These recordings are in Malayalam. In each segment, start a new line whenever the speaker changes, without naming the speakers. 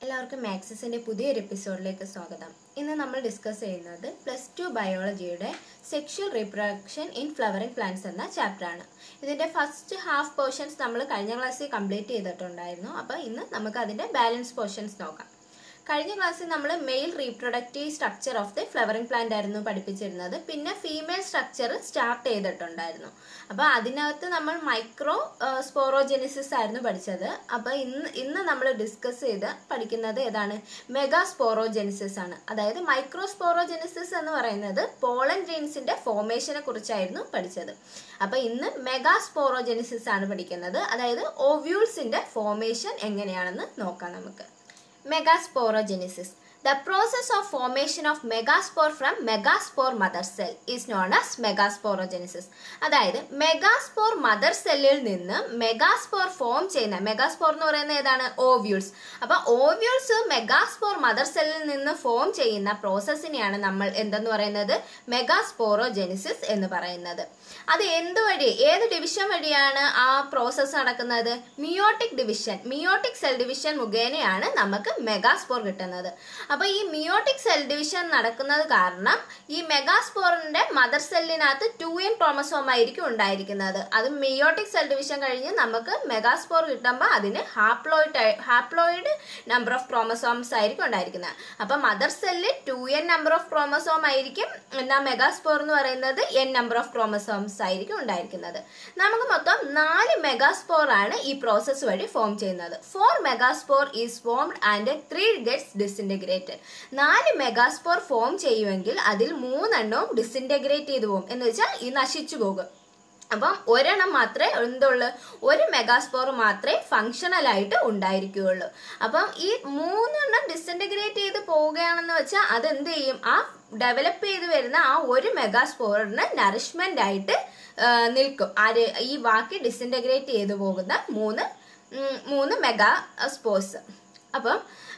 എല്ലാവർക്കും മാക്സിസിന്റെ പുതിയൊരു എപ്പിസോഡിലേക്ക് സ്വാഗതം ഇന്ന് നമ്മൾ ഡിസ്കസ് ചെയ്യുന്നത് പ്ലസ് ടു ബയോളജിയുടെ sexual reproduction in flowering plants എന്ന ചാപ്റ്റർ ആണ് ഇതിന്റെ ഫസ്റ്റ് ഹാഫ് പോർഷൻസ് നമ്മൾ കഴിഞ്ഞ ക്ലാസ്സിൽ കംപ്ലീറ്റ് ചെയ്തിട്ടുണ്ടായിരുന്നു അപ്പോൾ ഇന്ന് നമുക്ക് അതിന്റെ ബാലൻസ് പോർഷൻസ് നോക്കാം കഴിഞ്ഞ ക്ലാസ്സിൽ നമ്മൾ male reproductive structure of the flowering plant ആയിരുന്നു പഠിപ്പിച്ചിരുന്നത് പിന്നെ ഫീമെയിൽ സ്ട്രക്ചർ സ്റ്റാർട്ട് ചെയ്തിട്ടുണ്ടായിരുന്നു അപ്പോൾ അതിനകത്ത് നമ്മൾ മൈക്രോ സ്പോറോജെനിസിസ് ആയിരുന്നു പഠിച്ചത് അപ്പോൾ ഇന്ന് ഇന്ന് നമ്മൾ ഡിസ്കസ് ചെയ്ത് പഠിക്കുന്നത് ഏതാണ് മെഗാ സ്പോറോജെനിസിസ് ആണ് അതായത് മൈക്രോ സ്പോറോജെനിസിസ് എന്ന് പറയുന്നത് പോളൻ ഗ്രെയിൻസിന്റെ ഫോർമേഷനെ കുറിച്ചായിരുന്നു പഠിച്ചത് അപ്പോൾ ഇന്ന് മെഗാ സ്പോറോജെനിസിസ് ആണ് പഠിക്കുന്നത് അതായത് ഓവ്യൂൾസിന്റെ ഫോർമേഷൻ എങ്ങനെയാണെന്ന് നോക്കാം നമുക്ക് Megasporogenesis. The process of formation of megaspore from megaspore mother cell is known as megasporogenesis. അതായത് മെഗാസ്പോർ മദർ സെല്ലിൽ നിന്ന് മെഗാസ്പോർ ഫോം ചെയ്യുന്ന മെഗാസ്പോർ എന്ന് പറയുന്നത് ഏതാണ് ഓവ്യൂൾസ് അപ്പൊ ഓവ്യൂൾസ് മെഗാസ്പോർ മദർ സെല്ലിൽ നിന്ന് ഫോം ചെയ്യുന്ന പ്രോസസ്സിനെയാണ് നമ്മൾ എന്തെന്ന് പറയുന്നത് മെഗാസ്പോറോജെനിസിസ് എന്ന് പറയുന്നത് അത് എന്ത് വഴി ഏത് ഡിവിഷൻ വഴിയാണ് ആ പ്രോസസ്സ് നടക്കുന്നത് meiotic division meiotic cell division മുഖേനയാണ് നമുക്ക് മെഗാസ്പോർ കിട്ടുന്നത് അപ്പൊ ഈ മിയോട്ടിക് സെൽ ഡിവിഷൻ നടക്കുന്നത് കാരണം ഈ മെഗാസ്പോറിന്റെ മദർ സെല്ലിനകത്ത് ടു എൻ ക്രോമസോം ആയിരിക്കും ഉണ്ടായിരിക്കുന്നത് അത് മിയോട്ടിക് സെൽ ഡിവിഷൻ കഴിഞ്ഞ് നമുക്ക് മെഗാസ്പോർ കിട്ടുമ്പോൾ അതിന് haploid haploid number of chromosomes ആയിരിക്കും ഉണ്ടായിരിക്കുന്നത് അപ്പൊ മദർ സെല്ലിൽ two N number of chromosome ആയിരിക്കും എന്നാ മെഗാസ്പോർ എന്ന് പറയുന്നത് എൻ നമ്പർ ഓഫ് ക്രോമസോംസ് ആയിരിക്കും ഉണ്ടായിരിക്കുന്നത് നമുക്ക് മൊത്തം നാല് മെഗാസ്പോർ ആണ് ഈ പ്രോസസ് വഴി ഫോം ചെയ്യുന്നത് four megaspore is formed and three gets disintegrated നാല് മെഗാസ്പോർ ഫോം ചെയ്യുമെങ്കിൽ അതിൽ മൂന്നെണ്ണവും ഡിസിൻറ്റഗ്രേറ്റ് ചെയ്തു പോകും എന്ന് വെച്ചാൽ ഈ നശിച്ചു പോകും അപ്പം ഒരെണ്ണം മാത്രമേ എന്തുള്ളൂ ഒരു മെഗാസ്പോർ മാത്രമേ ഫങ്ഷണൽ ആയിട്ട് ഉണ്ടായിരിക്കുകയുള്ളൂ അപ്പം ഈ മൂന്നെണ്ണം ഡിസിൻറ്റഗ്രേറ്റ് ചെയ്ത് പോവുകയാണെന്ന് വെച്ചാൽ അത് എന്ത് ചെയ്യും ആ ഡെവലപ്പ് ചെയ്ത് വരുന്ന ആ ഒരു മെഗാസ്പോറിന് നറിഷ്മെന്റ് ആയിട്ട് നിൽക്കും ആര് ഈ ബാക്കി ഡിസിൻറ്റഗ്രേറ്റ് ചെയ്തു പോകുന്ന മൂന്ന് മൂന്ന് മെഗാ സ്പോർസ് അപ്പം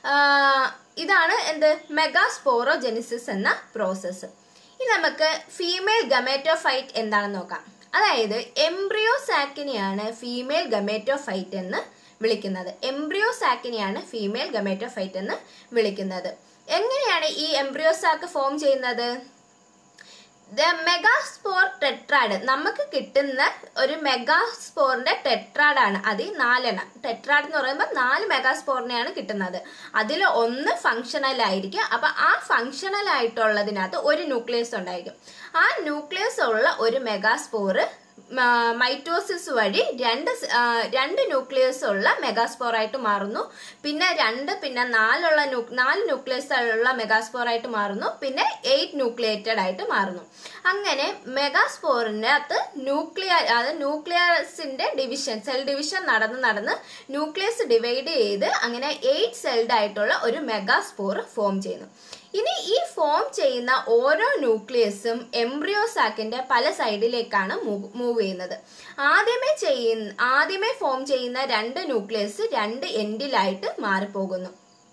ഇതാണ് എന്ത് മെഗാസ്പോറോജെനിസിസ് എന്ന പ്രോസസ്സ് ഇനി നമുക്ക് ഫീമെയിൽ ഗമേറ്റോഫൈറ്റ് എന്താണെന്ന് നോക്കാം അതായത് എംബ്രിയോ സാക്കിനെയാണ് ഫീമെയിൽ ഗമേറ്റോഫൈറ്റ് എന്ന് വിളിക്കുന്നത് എംബ്രിയോ സാക്കിനെയാണ് ഫീമെയിൽ ഗമേറ്റോഫൈറ്റ് എന്ന് വിളിക്കുന്നത് എങ്ങനെയാണ് ഈ എംബ്രിയോ സാക്ക് ഫോം ചെയ്യുന്നത് ദ മെഗാസ്പോർ ടെട്രാഡ് നമുക്ക് കിട്ടുന്ന ഒരു മെഗാസ്പോറിന്റെ ടെട്രാഡ് ആണ് അത് നാലെണ്ണം ടെട്രാഡ് എന്ന് പറയുമ്പോൾ നാല് മെഗാസ്പോറിനെയാണ് കിട്ടുന്നത് അതിൽ ഒന്ന് ഫങ്ഷണൽ ആയിരിക്കും അപ്പൊ ആ ഫങ്ഷണൽ ആയിട്ടുള്ളതിനകത്ത് ഒരു ന്യൂക്ലിയസ് ഉണ്ടായിരിക്കും ആ ന്യൂക്ലിയസ് ഉള്ള ഒരു മെഗാസ്പോറ് മൈറ്റോസിസ് വഴി രണ്ട് രണ്ട് ന്യൂക്ലിയസ് ഉള്ള മെഗാസ്പോർ ആയിട്ട് മാറുന്നു പിന്നെ രണ്ട് പിന്നെ നാലുള്ള നാല് ന്യൂക്ലിയസ് ഉള്ള മെഗാസ്പോർ ആയിട്ട് മാറുന്നു പിന്നെ എയ്റ്റ് ന്യൂക്ലിയേറ്റഡ് ആയിട്ട് മാറുന്നു അങ്ങനെ മെഗാസ്പോറിനകത്ത് ന്യൂക്ലിയർ അതായത് ന്യൂക്ലിയസിന്റെ ഡിവിഷൻ സെൽ ഡിവിഷൻ നടന്ന് നടന്ന് ന്യൂക്ലിയസ് ഡിവൈഡ് ചെയ്ത് അങ്ങനെ എയ്റ്റ് സെൽഡ് ആയിട്ടുള്ള ഒരു മെഗാസ്പോർ ഫോം ചെയ്യുന്നു ഇനി ഈ ഫോം ചെയ്യുന്ന ഓരോ ന്യൂക്ലിയസും എംബ്രിയോസാക്കിന്റെ പല സൈഡിലേക്കാണ് മൂവ് ചെയ്യുന്നത് ആദ്യമേ ചെയ്യുന്ന ആദ്യമേ ഫോം ചെയ്യുന്ന രണ്ട് ന്യൂക്ലിയസ് രണ്ട് എൻഡിലായിട്ട് മാറിപ്പോകുന്നു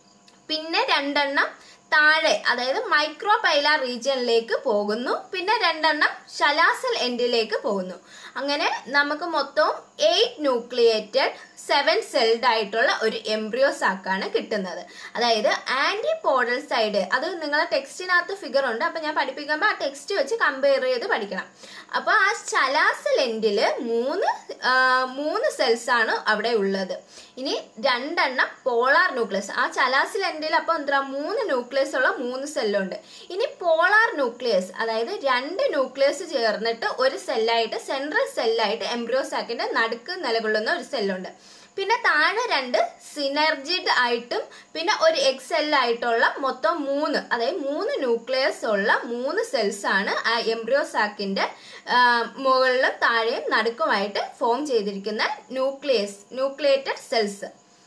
പിന്നെ രണ്ടെണ്ണം താഴെ അതായത് മൈക്രോ പൈലാർ റീജിയനിലേക്ക് പോകുന്നു പിന്നെ രണ്ടെണ്ണം ശലാസൽ എൻഡിലേക്ക് പോകുന്നു അങ്ങനെ നമുക്ക് മൊത്തം എയ്റ്റ് ന്യൂക്ലിയേറ്റഡ് സെവൻ സെൽഡ് ആയിട്ടുള്ള ഒരു എംബ്രിയോ സാക്കാണ് കിട്ടുന്നത് അതായത് ആന്റിപോഡൽ സൈഡ് അത് നിങ്ങളെ ടെക്സ്റ്റിനകത്ത് ഫിഗർ ഉണ്ട് അപ്പൊ ഞാൻ പഠിപ്പിക്കുമ്പോൾ ആ ടെക്സ്റ്റ് വെച്ച് കമ്പയർ ചെയ്ത് പഠിക്കണം അപ്പൊ ആ ശലാസൽ എൻഡില് മൂന്ന് മൂന്ന് സെൽസ് ആണ് അവിടെ ഉള്ളത് ഇനി രണ്ടെണ്ണം പോളാർ ന്യൂക്ലിയസ് ആ ചലാസിൽ എൻഡിൽ അപ്പൊ എന്താ മൂന്ന് ന്യൂക്ലിയസ് ഉള്ള മൂന്ന് സെല്ലുണ്ട് ഇനി പോളാർ ന്യൂക്ലിയസ് അതായത് രണ്ട് ന്യൂക്ലിയസ് ചേർന്നിട്ട് ഒരു സെല്ലായിട്ട് സെൻട്രൽ സെല്ലായിട്ട് എംബ്രിയോസാക്കിന്റെ നടുക്ക് നിലകൊള്ളുന്ന ഒരു സെല്ലുണ്ട് പിന്നെ താഴെ രണ്ട് സിനർജിഡ് ആയിട്ടും പിന്നെ ഒരു എക്സ് ആയിട്ടുള്ള മൊത്തം മൂന്ന് അതായത് മൂന്ന് ന്യൂക്ലിയസ് ഉള്ള മൂന്ന് സെൽസ് ആണ് ആ എംബ്രിയോസാക്കിന്റെ മുകളിലും താഴെയും നടുക്കുമായിട്ട് ഫോം ചെയ്തിരിക്കുന്ന ന്യൂക്ലിയസ് ന്യൂക്ലിയേറ്റഡ് സെൽസ്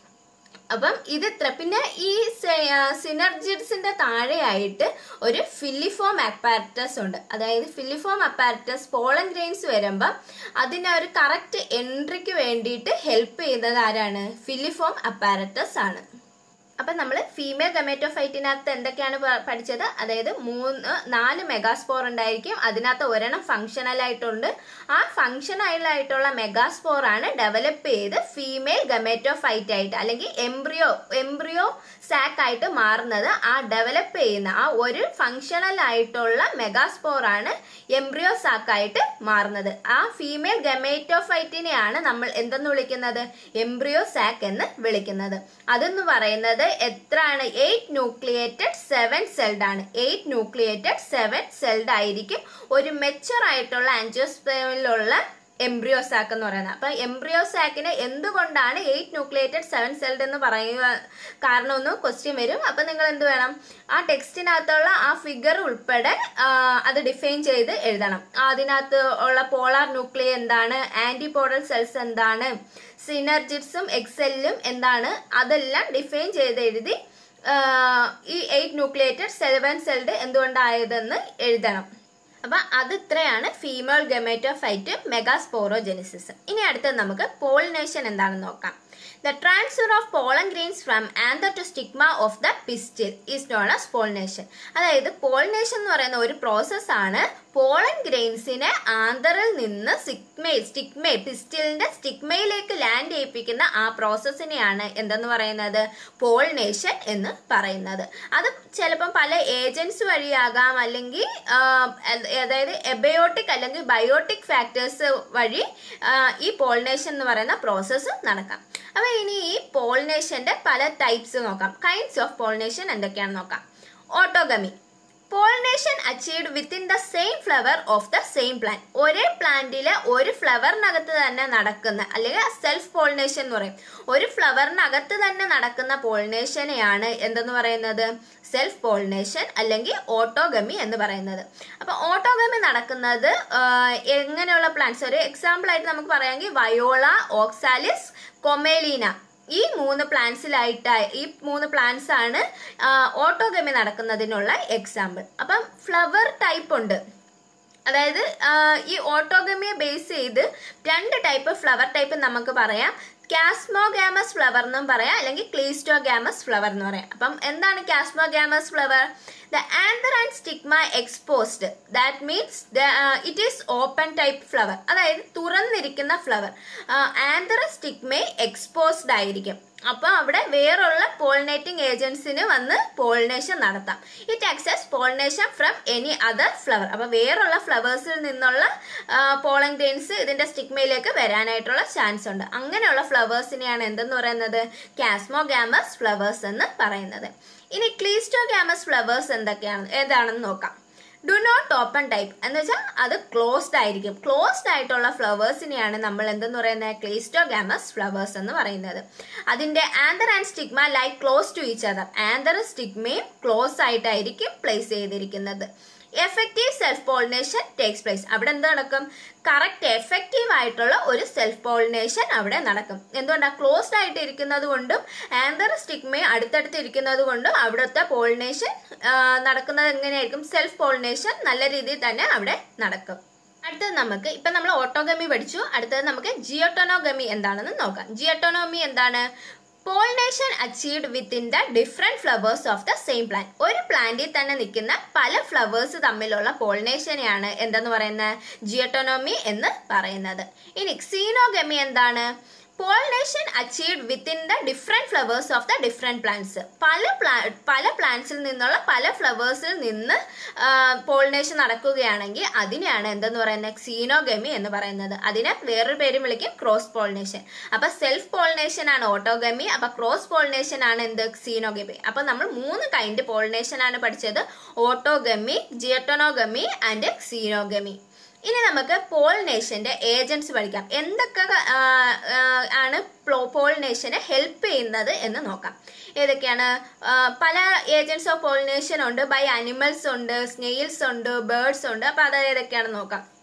അപ്പം ഇത് ഇത്ര പിന്നെ ഈ സിനർജിഡ്സിന്റെ താഴെയായിട്ട് ഒരു ഫില്ലിഫോം അപ്പാരറ്റസ് ഉണ്ട് അതായത് ഫില്ലിഫോം അപ്പാരറ്റസ് പോളൻ ഗ്രെയിൻസ് വരുമ്പം അതിന് ഒരു കറക്റ്റ് എൻട്രിക്ക് വേണ്ടിയിട്ട് ഹെൽപ്പ് ചെയ്യുന്നത് ആരാണ് ഫില്ലിഫോം അപ്പാരറ്റസ് ആണ് അപ്പം നമ്മൾ ഫീമെയിൽ ഗമേറ്റോഫൈറ്റിനകത്ത് എന്തൊക്കെയാണ് പ- പഠിച്ചത് അതായത് മൂന്ന് നാല് മെഗാസ്പോർ ഉണ്ടായിരിക്കും അതിനകത്ത് ഒരെണ്ണം ഫങ്ഷണൽ ആയിട്ടുണ്ട് ആ ഫങ്ഷണൽ ആയിട്ടുള്ള മെഗാസ്പോർ ആണ് ഡെവലപ്പ് ചെയ്ത് ഫീമെയിൽ ഗമേറ്റോഫൈറ്റ് ആയിട്ട് അല്ലെങ്കിൽ എംബ്രിയോ എംബ്രിയോ സാക്ക് ആയിട്ട് മാറുന്നത് ആ ഡെവലപ്പ് ചെയ്യുന്ന ആ ഒരു ഫങ്ഷണൽ ആയിട്ടുള്ള മെഗാസ്പോർ ആണ് എംബ്രിയോ സാക്ക് ആയിട്ട് മാറുന്നത് ആ ഫീമെയിൽ ഗമേറ്റോഫൈറ്റിനെയാണ് നമ്മൾ എന്തെന്ന് വിളിക്കുന്നത് എംബ്രിയോ സാക്ക് എന്ന് വിളിക്കുന്നത് അതെന്ന് പറയുന്നത് എത്രയാണ് എയ്റ്റ് ന്യൂക്ലിയേറ്റഡ് സെവൻ സെൽഡ് ആണ് എയ്റ്റ് ന്യൂക്ലിയേറ്റഡ് സെവൻ സെൽഡ് ആയിരിക്കും ഒരു മെച്ചർ ആയിട്ടുള്ള ആൻജിയോസ്പേമിലുള്ള എംബ്രിയോ സാക്ക് എന്ന് പറയുന്നത് അപ്പൊ എംബ്രിയോ സാക്കിന് എന്തുകൊണ്ടാണ് എയ്റ്റ് ന്യൂക്ലിയേറ്റഡ് സെവൻ സെൽഡ് എന്ന് പറയുക കാരണമൊന്ന് ക്വസ്റ്റ്യൻ വരും അപ്പൊ നിങ്ങൾ എന്ത് വേണം ആ ടെക്സ്റ്റിനകത്തുള്ള ആ ഫിഗർ ഉൾപ്പെടെ ആ, അത് ഡിഫൈൻ ചെയ്ത് എഴുതണം അതിനകത്ത് ഉള്ള പോളാർ ന്യൂക്ലിയ എന്താണ് ആന്റിപോഡൽ സെൽസ് എന്താണ് സിനർജിറ്റ്സും എക്സെല്ലും എന്താണ് അതെല്ലാം ഡിഫൈൻ ചെയ്ത് എഴുതി ആ, ഈ എയ്റ്റ് ന്യൂക്ലിയേറ്റഡ് സെവൻ സെൽഡ് എന്തുകൊണ്ടായതെന്ന് എഴുതണം അപ്പൊ അത് ഇത്രയാണ് ഫീമെയിൽ ഗമേറ്റോഫൈറ്റ് മെഗാസ്പോറോജെനിസിസ് ഇനി അടുത്തത് നമുക്ക് പോളിനേഷൻ എന്താണെന്ന് നോക്കാം the transfer of pollen grains from anther to stigma of the pistil is known as pollination അതായത് പോളിനേഷൻ എന്ന് പറയുന്ന ഒരു പ്രോസസ് ആണ് പോളൻ ഗ്രെയിൻസിനെ ആന്തറിൽ നിന്ന് സിഗ്മയിൽ സ്റ്റിഗ്മയിൽ പിസ്റ്റിലിന്റെ സ്റ്റിഗ്മയിലേക്ക് ലാൻഡ് ചെയ്യിപ്പിക്കുന്ന ആ പ്രോസസ്സിനെയാണ് എന്തെന്ന് പറയുന്നത് പോളിനേഷൻ എന്ന് പറയുന്നത് അത് ചിലപ്പം പല ഏജൻസ് വഴിയാകാം അല്ലെങ്കിൽ ആ, അത് അതായത് എബയോട്ടിക് അല്ലെങ്കിൽ ബയോട്ടിക് ഫാക്ടേഴ്സ് വഴി ആ, ഈ പോളിനേഷൻ എന്ന് പറയുന്ന പ്രോസസ്സ് നടക്കാം അപ്പൊ ഇനി ഈ പോളിനേഷന്റെ പല ടൈപ്സ് നോക്കാം കൈൻഡ്സ് ഓഫ് പോളിനേഷൻ എന്തൊക്കെയാണെന്ന് നോക്കാം autogamy pollination achieved within the same flower of the same plant ഒരേ പ്ലാന്റിലെ ഒരു ഫ്ലവറിനകത്ത് തന്നെ നടക്കുന്ന അല്ലെങ്കിൽ സെൽഫ് പോളിനേഷൻ എന്ന് പറയും ഒരു ഫ്ലവറിനകത്ത് തന്നെ നടക്കുന്ന പോളിനേഷനെയാണ് എന്തെന്ന് പറയുന്നത് സെൽഫ് പോളിനേഷൻ അല്ലെങ്കിൽ ഓട്ടോഗമി എന്ന് പറയുന്നത് അപ്പൊ ഓട്ടോഗമി നടക്കുന്നത് ആ, എങ്ങനെയുള്ള പ്ലാന്റ്സ് ഒരു എക്സാമ്പിൾ ആയിട്ട് നമുക്ക് പറയാമെങ്കിൽ വയോള ഓക്സാലിസ് കൊമേലീന ഈ മൂന്ന് പ്ലാന്റ്സിലായിട്ട് ഈ മൂന്ന് പ്ലാന്റ്സ് ആണ് ഓട്ടോഗമി നടക്കുന്നതിനുള്ള എക്സാമ്പിൾ അപ്പം ഫ്ലവർ ടൈപ്പ് ഉണ്ട് അതായത് ആ, ഈ ഓട്ടോഗമിയെ ബേസ് ചെയ്ത് രണ്ട് ടൈപ്പ് ഫ്ലവർ ടൈപ്പ് നമുക്ക് പറയാം കാസ്മോഗാമസ് ഫ്ലവർ എന്നും പറയാം അല്ലെങ്കിൽ ക്ലീസ്റ്റോഗാമസ് ഫ്ലവർ എന്ന് പറയാം അപ്പം എന്താണ് chasmogamous flower the anther and stigma exposed that means it is open type flower അതായത് തുറന്നിരിക്കുന്ന ഫ്ലവർ ആന്തർ സ്റ്റിഗ്മേ എക്സ്പോസ്ഡ് ആയിരിക്കും അപ്പൊ അവിടെ വേറുള്ള പോളിനേറ്റിംഗ് ഏജൻസിന് വന്ന് പോളിനേഷൻ നടത്താം ഇറ്റ് ആക്സസ് pollination from any other flower അപ്പൊ വേറുള്ള ഫ്ലവേഴ്സിൽ നിന്നുള്ള പോളൻ ഗ്രെയിൻസ് ഇതിന്റെ സ്റ്റിഗ്മയിലേക്ക് വരാനായിട്ടുള്ള ചാൻസ് ഉണ്ട് അങ്ങനെയുള്ള ഫ്ലവേഴ്സിനെയാണ് എന്തെന്ന് പറയുന്നത് കാസ്മോഗാമസ് ഫ്ലവേഴ്സ് എന്ന് പറയുന്നത് ഇനി ക്ലീസ്റ്റോഗാമസ് ഫ്ലവേഴ്സ് എന്തൊക്കെയാണ് ഏതാണെന്ന് നോക്കാം ഡു നോട്ട് ഓപ്പൺ ടൈപ്പ് എന്ന് വെച്ചാൽ അത് ക്ലോസ്ഡ് ആയിരിക്കും ക്ലോസ്ഡ് ആയിട്ടുള്ള ഫ്ലവേഴ്സിനെയാണ് നമ്മൾ എന്തെന്ന് പറയുന്നത് ക്ലീസ്റ്റോഗാമസ് ഫ്ലവേഴ്സ് എന്ന് പറയുന്നത് അതിന്റെ anther and stigma like close to each other anther സ്റ്റിഗ്മയും ക്ലോസ് ആയിട്ടായിരിക്കും പ്ലേസ് ചെയ്തിരിക്കുന്നത് effective self pollination takes place അവിടെ എന്ത് നടക്കും കറക്റ്റ് എഫക്റ്റീവ് ആയിട്ടുള്ള ഒരു സെൽഫ് പോളിനേഷൻ അവിടെ നടക്കും എന്തുകൊണ്ടാണ് ക്ലോസ്ഡ് ആയിട്ട് ഇരിക്കുന്നത് കൊണ്ടും ആന്തർ സ്റ്റിഗ്മയും അടുത്തടുത്ത് ഇരിക്കുന്നത് കൊണ്ടും അവിടുത്തെ പോളിനേഷൻ നടക്കുന്നത് എങ്ങനെയായിരിക്കും സെൽഫ് പോളിനേഷൻ നല്ല രീതിയിൽ തന്നെ അവിടെ നടക്കും അടുത്തത് നമുക്ക് ഇപ്പൊ നമ്മൾ ഓട്ടോഗമി പഠിച്ചു അടുത്തത് നമുക്ക് ജിയോട്ടോണോഗമി എന്താണെന്ന് നോക്കാം ജിയോട്ടോണോമി എന്താണ് pollination achieved within the different flowers of the same plant ഒരു പ്ലാന്റിൽ തന്നെ നിൽക്കുന്ന പല ഫ്ലവേഴ്സ് തമ്മിലുള്ള പോളിനേഷനെയാണ് എന്തെന്ന് പറയുന്നത് ജിയോട്ടോണോമി എന്ന് പറയുന്നത് ഇനി ക്സീനോഗമി എന്താണ് pollination achieved within the different flowers of the different plants പല പ്ലാ പല പ്ലാന്റ്സിൽ നിന്നുള്ള പല ഫ്ലവേഴ്സിൽ നിന്ന് പോളിനേഷൻ നടക്കുകയാണെങ്കിൽ അതിനെയാണ് എന്തെന്ന് പറയുന്നത് ക്സീനോഗമി എന്ന് പറയുന്നത് അതിന് വേറൊരു പേരും വിളിക്കും ക്രോസ് പോളിനേഷൻ അപ്പൊ സെൽഫ് പോളിനേഷൻ ആണ് ഓട്ടോഗമി അപ്പൊ ക്രോസ് പോളിനേഷൻ ആണ് എന്ത് ക്സീനോഗമി അപ്പൊ നമ്മൾ മൂന്ന് കൈൻഡ് പോളിനേഷൻ ആണ് പഠിച്ചത് ഓട്ടോഗമി ജിയട്ടോണോഗമി ആൻഡ് ക്സീനോഗമി ഇനി നമുക്ക് പോളിനേഷന്റെ ഏജൻസ് പഠിക്കാം എന്തൊക്കെ ആ, ആ, ആണ് പോളിനേഷനെ ഹെൽപ്പ് ചെയ്യുന്നത് എന്ന് നോക്കാം ഏതൊക്കെയാണ് ആ, പല ഏജൻസ് ഓഫ് പോളിനേഷൻ ഉണ്ട് ബൈ അനിമൽസ് ഉണ്ട് സ്നെയിൽസ് ഉണ്ട് ബേർഡ്സ് ഉണ്ട് അപ്പൊ അത് ഏതൊക്കെയാണെന്ന് നോക്കാം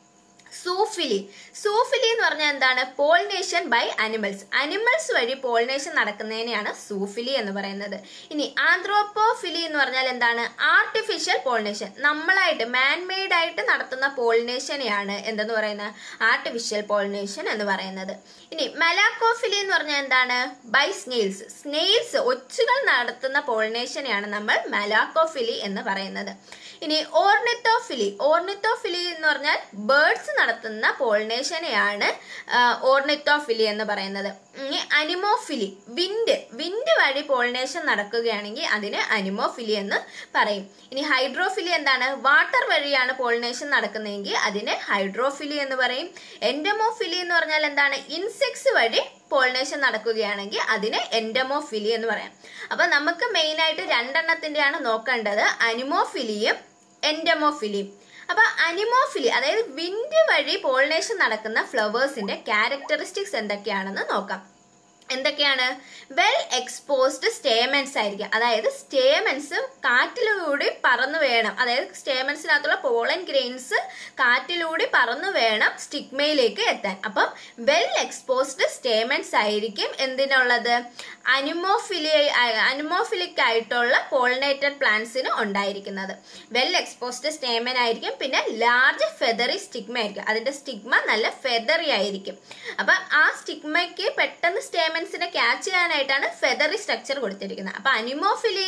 സൂഫിലി സൂഫിലി എന്ന് പറഞ്ഞാൽ എന്താണ് പോളിനേഷൻ ബൈ അനിമൽസ് അനിമൽസ് വഴി പോളിനേഷൻ നടക്കുന്നതിനെയാണ് സൂഫിലി എന്ന് പറയുന്നത് ഇനി ആന്ത്രോപ്പോഫിലി എന്ന് പറഞ്ഞാൽ എന്താണ് ആർട്ടിഫിഷ്യൽ പോളിനേഷൻ നമ്മളായിട്ട് മാൻ മെയ്ഡ് ആയിട്ട് നടത്തുന്ന പോളിനേഷനെയാണ് എന്തെന്ന് പറയുന്നത് ആർട്ടിഫിഷ്യൽ പോളിനേഷൻ എന്ന് പറയുന്നത് ഇനി മെലാക്കോഫിലി എന്ന് പറഞ്ഞാൽ എന്താണ് ബൈ സ്നെയിൽസ് സ്നെയിൽസ് ഒച്ചുകൾ നടത്തുന്ന പോളിനേഷനെയാണ് നമ്മൾ മെലാക്കോഫിലി എന്ന് പറയുന്നത് ഇനി ഓർണിത്തോഫിലി ഓർണിത്തോഫിലി എന്ന് പറഞ്ഞാൽ ബേർഡ്സ് നടത്തുന്ന പോളിനേഷനെയാണ് ഓർണിത്തോഫിലി എന്ന് പറയുന്നത് ഇനി അനിമോഫിലി വിൻഡ് വിൻഡ് വഴി പോളിനേഷൻ നടക്കുകയാണെങ്കിൽ അതിന് അനിമോഫിലി എന്ന് പറയും ഇനി ഹൈഡ്രോഫിലി എന്താണ് വാട്ടർ വഴിയാണ് പോളിനേഷൻ നടക്കുന്നതെങ്കിൽ അതിന് ഹൈഡ്രോഫിലി എന്ന് പറയും എൻഡമോഫിലി എന്ന് പറഞ്ഞാൽ എന്താണ് ഇൻസെക്ട്സ് വഴി പോളിനേഷൻ നടക്കുകയാണെങ്കിൽ അതിന് എൻഡമോഫിലി എന്ന് പറയാം അപ്പൊ നമുക്ക് മെയിൻ ആയിട്ട് രണ്ടെണ്ണത്തിന്റെയാണ് നോക്കേണ്ടത് അനിമോഫിലിയും എൻഡമോഫിലിയും അപ്പൊ അനിമോഫിലി അതായത് വിൻഡ് വഴി പോളിനേഷൻ നടക്കുന്ന ഫ്ലവേഴ്സിന്റെ ക്യാരക്ടറിസ്റ്റിക്സ് എന്തൊക്കെയാണെന്ന് നോക്കാം എന്തൊക്കെയാണ് വെൽ എക്സ്പോസ്ഡ് സ്റ്റേമെൻസ് ആയിരിക്കും അതായത് സ്റ്റേമെൻസ് കാറ്റിലൂടെ പറന്നു വേണം അതായത് സ്റ്റേമെൻസിനകത്തുള്ള പോളൻ ഗ്രെയിൻസ് കാറ്റിലൂടെ പറന്നു വേണം സ്റ്റിഗ്മയിലേക്ക് എത്താൻ അപ്പം വെൽ എക്സ്പോസ്ഡ് സ്റ്റേമെൻസ് ആയിരിക്കും എന്തിനുള്ളത് അനിമോഫിലി അനിമോഫിലിക് ആയിട്ടുള്ള പോളിനേറ്റഡ് പ്ലാന്റ്സിന് ഉണ്ടായിരിക്കുന്നത് വെൽ എക്സ്പോസ്ഡ് സ്റ്റേമൻ ആയിരിക്കും പിന്നെ ലാർജ് ഫെദറി സ്റ്റിഗ്മ ആയിരിക്കും അതിന്റെ സ്റ്റിഗ്മ നല്ല ഫെദറി ആയിരിക്കും അപ്പം ആ സ്റ്റിഗ്മയ്ക്ക് പെട്ടെന്ന് സ്റ്റേമൻസിനെ ക്യാച്ച് ചെയ്യാനായിട്ടാണ് ഫെദറി സ്ട്രക്ചർ കൊടുത്തിരിക്കുന്നത് അപ്പൊ അനിമോഫിലി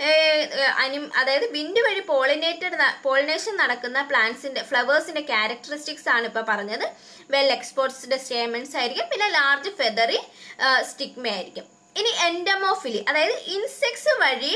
അനിം അതായത് വിൻഡ് വഴി പോളിനേറ്റഡ് പോളിനേഷൻ നടക്കുന്ന പ്ലാന്റ്സിന്റെ ഫ്ലവേഴ്സിന്റെ ക്യാരക്ടറിസ്റ്റിക്സ് ആണ് ഇപ്പൊ പറഞ്ഞത് വെൽ എക്സ്പോർട്സ്ഡ് സ്റ്റേമൻസ് ആയിരിക്കും പിന്നെ ലാർജ് ഫെദറി സ്റ്റിഗ്മ ആയിരിക്കും ഇനി എൻഡമോഫിലി അതായത് ഇൻസെക്ട്സ് വഴി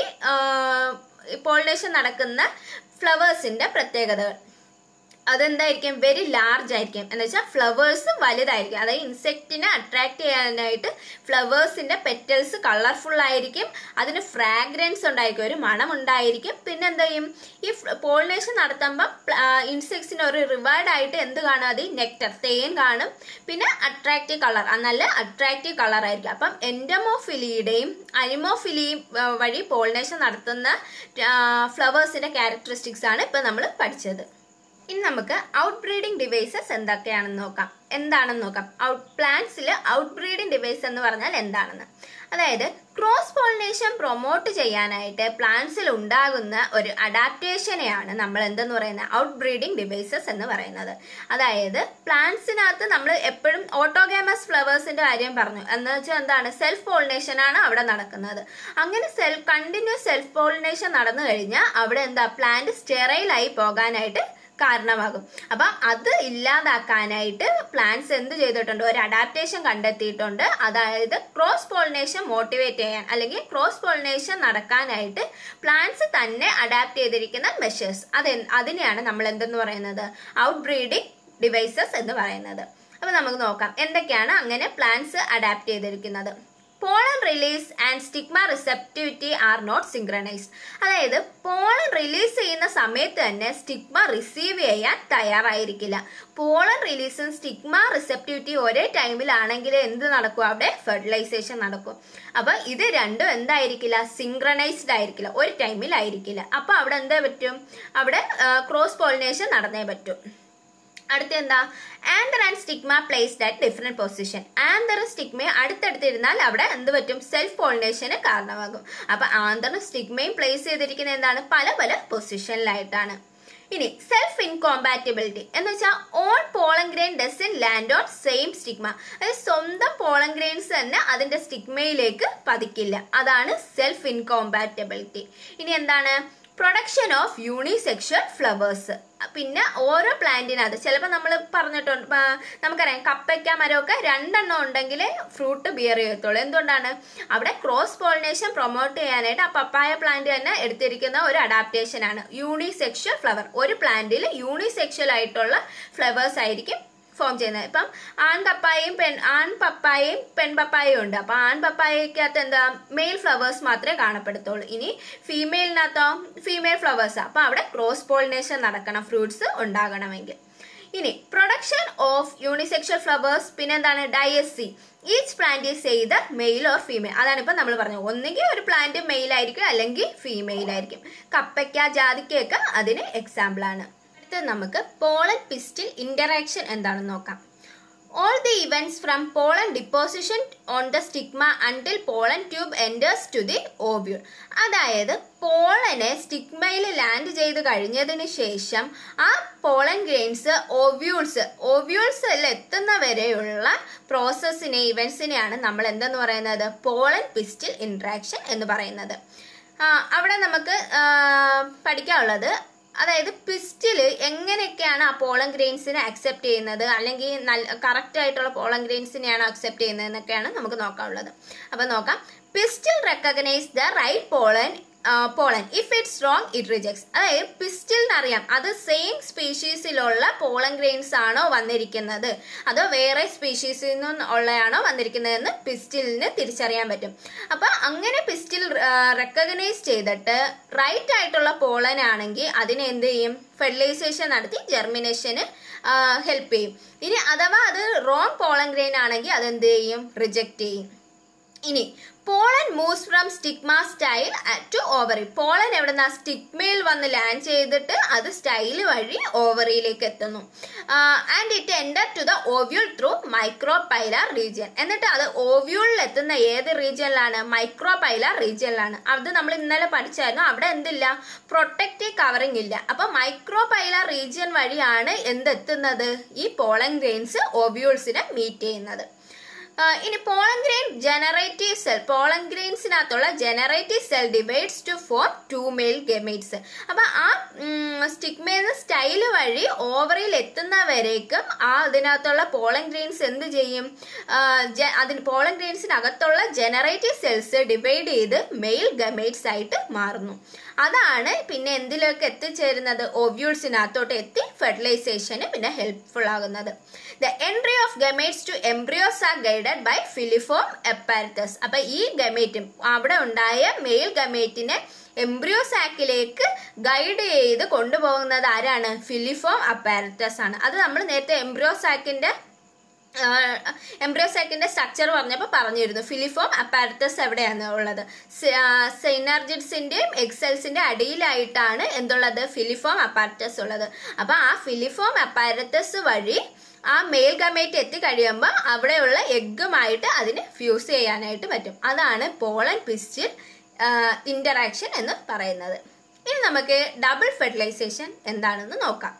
പോളിനേഷൻ നടക്കുന്ന ഫ്ലവേഴ്സിന്റെ പ്രത്യേകതകൾ അതെന്തായിരിക്കും വെരി ലാർജ് ആയിരിക്കും എന്ന് വെച്ചാൽ ഫ്ലവേഴ്സ് വലുതായിരിക്കും അതായത് ഇൻസെക്റ്റിനെ അട്രാക്ട് ചെയ്യാനായിട്ട് ഫ്ലവേഴ്സിന്റെ പെറ്റൽസ് കളർഫുൾ ആയിരിക്കും അതിന് ഫ്രാഗ്രൻസ് ഉണ്ടായിരിക്കും ഒരു മണം ഉണ്ടായിരിക്കും പിന്നെ എന്താ ചെയ്യും ഈ പോളിനേഷൻ നടത്തുമ്പോൾ ഇൻസെക്ട്സിന് ഒരു റിവാർഡ് ആയിട്ട് എന്ത് കാണും അത് നെക്ടർ തേൻ കാണും പിന്നെ അട്രാക്റ്റീവ് കളർ നല്ല അട്രാക്റ്റീവ് കളർ ആയിരിക്കും അപ്പം എൻഡമോഫിലിയുടെയും അനിമോഫിലിയും വഴി പോളിനേഷൻ നടത്തുന്ന ഫ്ലവേഴ്സിന്റെ ക്യാരക്ടറിസ്റ്റിക്സ് ആണ് ഇപ്പൊ നമ്മൾ പഠിച്ചത് ഇനി നമുക്ക് ഔട്ട് ബ്രീഡിംഗ് ഡിവൈസസ് എന്തൊക്കെയാണെന്ന് നോക്കാം എന്താണെന്ന് നോക്കാം ഔട്ട് പ്ലാന്റ്സിൽ ഔട്ട് ബ്രീഡിംഗ് ഡിവൈസ് എന്ന് പറഞ്ഞാൽ എന്താണെന്ന് അതായത് ക്രോസ് പോളിനേഷൻ പ്രൊമോട്ട് ചെയ്യാനായിട്ട് പ്ലാന്റ്സിൽ ഉണ്ടാകുന്ന ഒരു അഡാപ്റ്റേഷനെയാണ് നമ്മൾ എന്തെന്ന് പറയുന്നത് ഔട്ട് ബ്രീഡിംഗ് ഡിവൈസസ് എന്ന് പറയുന്നത് അതായത് പ്ലാന്റ്സിനകത്ത് നമ്മൾ എപ്പോഴും ഓട്ടോഗാമസ് ഫ്ലവേഴ്സിന്റെ കാര്യം പറഞ്ഞു എന്ന് വെച്ചാൽ എന്താണ് സെൽഫ് പോളിനേഷൻ ആണ് അവിടെ നടക്കുന്നത് അങ്ങനെ സെൽഫ് കണ്ടിന്യൂസ് സെൽഫ് പോളിനേഷൻ നടന്നു കഴിഞ്ഞാൽ അവിടെ എന്താ പ്ലാന്റ് സ്റ്റെറൈലായി പോകാനായിട്ട് കാരണമാകും അപ്പം അത് ഇല്ലാതാക്കാനായിട്ട് പ്ലാന്റ്സ് എന്ത് ചെയ്തിട്ടുണ്ട് ഒരു അഡാപ്റ്റേഷൻ കണ്ടെത്തിയിട്ടുണ്ട് അതായത് ക്രോസ് പോളിനേഷൻ മോട്ടിവേറ്റ് ചെയ്യാൻ അല്ലെങ്കിൽ ക്രോസ് പോളിനേഷൻ നടക്കാനായിട്ട് പ്ലാന്റ്സ് തന്നെ അഡാപ്റ്റ് ചെയ്തിരിക്കുന്ന മെഷേഴ്സ് അത് അതിനെയാണ് നമ്മൾ എന്തെന്ന് പറയുന്നത് ഔട്ട് ബ്രീഡിംഗ് ഡിവൈസസ് എന്ന് പറയുന്നത് അപ്പൊ നമുക്ക് നോക്കാം എന്തൊക്കെയാണ് അങ്ങനെ പ്ലാന്റ്സ് അഡാപ്റ്റ് ചെയ്തിരിക്കുന്നത് pollen release and stigma receptivity are not synchronised അതായത് പോളൻ റിലീസ് ചെയ്യുന്ന സമയത്ത് തന്നെ സ്റ്റിഗ്മ റിസീവ് ചെയ്യാൻ തയ്യാറായിരിക്കില്ല പോളൻ റിലീസും സ്റ്റിഗ്മ റിസെപ്റ്റിവിറ്റി ഒരേ ടൈമിലാണെങ്കിൽ എന്ത് നടക്കും അവിടെ ഫെർട്ടിലൈസേഷൻ നടക്കും അപ്പൊ ഇത് രണ്ടും എന്തായിരിക്കില്ല സിങ്ക്രണൈസ്ഡ് ആയിരിക്കില്ല ഒരു ടൈമിലായിരിക്കില്ല അപ്പൊ അവിടെ എന്താ പറ്റും അവിടെ ക്രോസ് പോളിനേഷൻ നടന്നേ പറ്റും അടുത്ത എന്താ anther and stigma placed at different position ആന്തറും സ്റ്റിഗ്മയും അടുത്തടുത്തിരുന്നാൽ അവിടെ എന്ത് പറ്റും സെൽഫ് പോളിനേഷന് കാരണമാകും അപ്പൊ ആന്തറും സ്റ്റിഗ്മയും പ്ലേസ് ചെയ്തിരിക്കുന്ന എന്താണ് പല പല പൊസിഷനിലായിട്ടാണ് ഇനി സെൽഫ് ഇൻകോമ്പാറ്റബിലിറ്റി എന്ന് വെച്ചാൽ own pollen grain doesn't land on same stigma അതായത് സ്വന്തം പോളൻ ഗ്രെയിൻസ് തന്നെ അതിന്റെ സ്റ്റിഗ്മയിലേക്ക് പതിക്കില്ല അതാണ് സെൽഫ് ഇൻകോമ്പാറ്റബിലിറ്റി ഇനി എന്താണ് പ്രൊഡക്ഷൻ ഓഫ് യൂണിസെക്ഷൽ ഫ്ലവേഴ്സ് പിന്നെ ഓരോ പ്ലാന്റിനകത്ത് ചിലപ്പോൾ നമ്മൾ പറഞ്ഞിട്ടുണ്ട് നമുക്കറിയാം കപ്പയ്ക്ക മരമൊക്കെ രണ്ടെണ്ണം ഉണ്ടെങ്കിൽ ഫ്രൂട്ട് ബിയർ ചെയ്യത്തുള്ളൂ എന്തുകൊണ്ടാണ് അവിടെ ക്രോസ് പോളിനേഷൻ പ്രൊമോട്ട് ചെയ്യാനായിട്ട് ആ പപ്പായ പ്ലാന്റ് തന്നെ എടുത്തിരിക്കുന്ന ഒരു അഡാപ്റ്റേഷൻ ആണ് യൂണിസെക്ഷൽ ഫ്ലവർ ഒരു പ്ലാന്റിൽ യൂണിസെക്ഷൽ ആയിട്ടുള്ള ഫ്ലവേഴ്സ് ആയിരിക്കും ഫോം ചെയ്യുന്നത് ഇപ്പം ആൺ പപ്പായയും പെൺ ആൺ പപ്പായയും പെൺ പപ്പായയും ഉണ്ട് അപ്പൊ ആൺ പപ്പായക്കകത്ത് എന്താ മെയിൽ ഫ്ലവേഴ്സ് മാത്രമേ കാണപ്പെടുത്തുള്ളൂ ഇനി ഫീമെയിലിനകത്തോ ഫീമെയിൽ ഫ്ലവേഴ്സ് അപ്പൊ അവിടെ ക്രോസ് പോളിനേഷൻ നടക്കണം ഫ്രൂട്ട്സ് ഉണ്ടാകണമെങ്കിൽ ഇനി പ്രൊഡക്ഷൻ ഓഫ് യൂണിസെക്ഷൽ ഫ്ലവേഴ്സ് പിന്നെ എന്താണ് ഡയസി ഈച്ച് പ്ലാന്റ് ഈസ് ചെയ്ത മെയിൽ ഓർ ഫീമെയിൽ അതാണ് ഇപ്പൊ നമ്മൾ പറഞ്ഞത് ഒന്നുകിൽ ഒരു പ്ലാന്റ് മെയിൽ ആയിരിക്കും അല്ലെങ്കിൽ ഫീമെയിൽ ആയിരിക്കും കപ്പയ്ക്ക ജാതിക്കയൊക്കെ അതിന് എക്സാമ്പിൾ ആണ് അടുത്ത നമുക്ക് പോളൻ പിസ്റ്റിൽ ഇന്ററാക്ഷൻ എന്താണെന്ന് നോക്കാം all the events from pollen deposition on the stigma until pollen tube enters to the ovule അതായത് പോളനെ സ്റ്റിഗ്മയിൽ ലാൻഡ് ചെയ്ത് കഴിഞ്ഞതിന് ശേഷം ആ പോളൻ ഗ്രെയിൻസ് ഓവ്യൂൾസ് ഓവ്യൂൾസിൽ എത്തുന്ന വരെയുള്ള പ്രോസസ്സിനെ ഇവൻസിനെയാണ് നമ്മൾ എന്തെന്ന് പറയുന്നത് പോളൻ പിസ്റ്റിൽ ഇൻട്രാക്ഷൻ എന്ന് പറയുന്നത് ആ, അവിടെ നമുക്ക് ആ, പഠിക്കാനുള്ളത് അതായത് പിസ്റ്റില് എങ്ങനെയൊക്കെയാണ് ആ പോളൻ ഗ്രെയിൻസിനെ അക്സെപ്റ്റ് ചെയ്യുന്നത് അല്ലെങ്കിൽ നല്ല കറക്റ്റ് ആയിട്ടുള്ള പോളൻ ഗ്രെയിൻസിനെയാണോ അക്സെപ്റ്റ് ചെയ്യുന്നത് എന്നൊക്കെയാണ് നമുക്ക് നോക്കാനുള്ളത് അപ്പൊ നോക്കാം pistil recognise the right pollen pollen if it's wrong it rejects അതായത് പിസ്റ്റിലിന് അറിയാം അത് സെയിം സ്പീഷീസിലുള്ള പോളൻ ഗ്രെയിൻസ് ആണോ വന്നിരിക്കുന്നത് അതോ വേറെ സ്പീഷീസിൽ നിന്നും ഉള്ളതാണോ വന്നിരിക്കുന്നതെന്ന് പിസ്റ്റിലിന് തിരിച്ചറിയാൻ പറ്റും അപ്പൊ അങ്ങനെ പിസ്റ്റിൽ റെക്കഗ്നൈസ് ചെയ്തിട്ട് റൈറ്റ് ആയിട്ടുള്ള പോളൻ ആണെങ്കിൽ അതിനെ എന്ത് ചെയ്യും ഫെർട്ടിലൈസേഷൻ നടത്തി ജെർമിനേഷന് ഹെൽപ്പ് ചെയ്യും ഇനി അഥവാ അത് റോങ് പോളൻ ഗ്രെയിൻ ആണെങ്കിൽ അത് എന്ത് ചെയ്യും റിജക്റ്റ് ചെയ്യും ഇനി pollen moves from stigma style to ovary pollen എവിടുന്ന സ്റ്റിഗ്മയിൽ വന്ന് ലാൻഡ് ചെയ്തിട്ട് അത് സ്റ്റൈൽ വഴി ഓവറിയിലേക്ക് എത്തുന്നു and it enter to the ovule through micropylar region എന്നിട്ട് അത് ഓവ്യൂളിൽ എത്തുന്ന ഏത് റീജിയനിലാണ് മൈക്രോപൈലാർ റീജിയനിലാണ് അത് നമ്മൾ ഇന്നലെ പഠിച്ചായിരുന്നു അവിടെ എന്തില്ല പ്രൊട്ടക്റ്റീവ് കവറിംഗ് ഇല്ല അപ്പൊ മൈക്രോപൈലാർ റീജിയൻ വഴിയാണ് എന്തെത്തുന്നത് ഈ പോളൻ ഗ്രെയിൻസ് ഓവ്യൂൾസിനെ മീറ്റ് ചെയ്യുന്നത് ആ, ഇനി pollen grain generative cell pollen ഗ്രെയിൻസിനകത്തുള്ള generative cell divides to form two male gametes അപ്പൊ ആ സ്റ്റിഗ്മേന്ന് സ്റ്റൈല് വഴി ഓവറിൽ എത്തുന്നവരേക്കും ആ അതിനകത്തുള്ള പോളൻ ഗ്രെയിൻസ് എന്ത് ചെയ്യും ആ, ജ- അതിന് പോളൻ ഗ്രെയിൻസിനകത്തുള്ള ജനറേറ്റീവ് സെൽസ് ഡിവൈഡ് ചെയ്ത് മെയിൽ ഗമേറ്റ്സ് ആയിട്ട് മാറുന്നു അതാണ് പിന്നെ എന്തിലൊക്കെ എത്തിച്ചേരുന്നത് ഓവ്യൂൾസിനകത്തോട്ട് എത്തി ഫെർട്ടിലൈസേഷന് പിന്നെ ഹെൽപ്ഫുൾ ആകുന്നത് the entry of gametes to embryos are guided by filiform apparatus അപ്പൊ ഈ ഗമേറ്റും അവിടെ ഉണ്ടായ മെയിൽ ഗമേറ്റിനെ എംബ്രിയോ സാക്കിലേക്ക് ഗൈഡ് ചെയ്ത് കൊണ്ടുപോകുന്നത് ആരാണ് ഫിലിഫോം അപ്പാരറ്റസ് ആണ് അത് നമ്മൾ നേരത്തെ എംബ്രിയോ സാക്കിന്റെ എംബ്രിയോസാക്കിന്റെ സ്ട്രക്ചർ പറഞ്ഞപ്പോൾ പറഞ്ഞിരുന്നു ഫിലിഫോം അപ്പാരറ്റസ് എവിടെയാണ് ഉള്ളത് സെനർജിഡ്സിന്റെയും എക്സെൽസിന്റെ അടിയിലായിട്ടാണ് എന്തുള്ളത് ഫിലിഫോം അപ്പാരറ്റസ് ഉള്ളത് അപ്പൊ ആ ഫിലിഫോം അപ്പാരറ്റസ് വഴി ആ മെയിൽ ഗമേറ്റ് എത്തി കഴിയുമ്പോൾ അവിടെയുള്ള എഗ്ഗുമായിട്ട് അതിന് ഫ്യൂസ് ചെയ്യാനായിട്ട് പറ്റും അതാണ് പോളൻ പിസ്റ്റിൽ ഇന്ററാക്ഷൻ എന്ന് പറയുന്നത് ഇനി നമുക്ക് ഡബിൾ ഫെർട്ടിലൈസേഷൻ എന്താണെന്ന് നോക്കാം